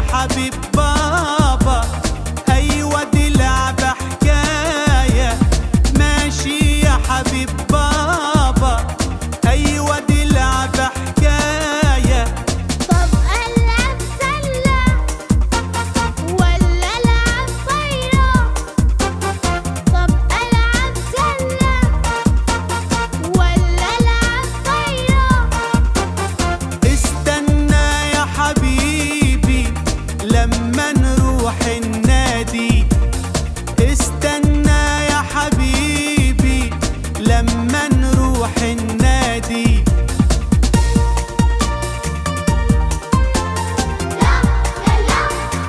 حبيب بابا ايوه دي لعبة حكاية ماشي يا حبيب بابا ايوه دي لعبة حكاية طب ألعب سلة ولا ألعب طايرة طب ألعب سلة ولا ألعب طايرة استنى يا حبيبي لما نروح النادي استنى يا حبيبي لما نروح النادي لا لا لا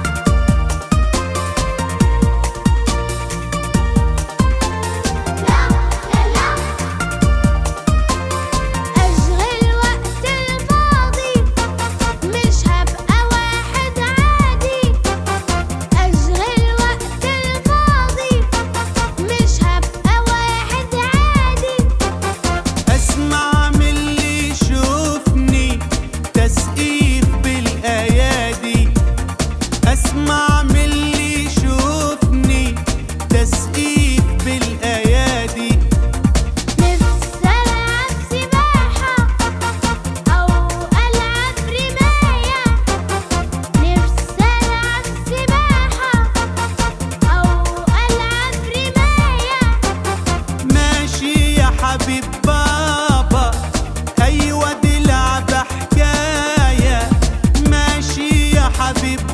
لا لا لا أشغل وقت الماضي مش هبقى واحد عادي أشغل وقت الماضي مش هبقى واحد عادي اسمع من اللي يشوفني تسقيف بالايادي اسمع من اللي يشوفني تسقيف بالايادي نفسي ألعب سباحة أو ألعب رماية نفسي ألعب سباحة أو ألعب رماية ماشي يا حبيب بابا ايوه دي لعبة حكاية ماشي يا حبيب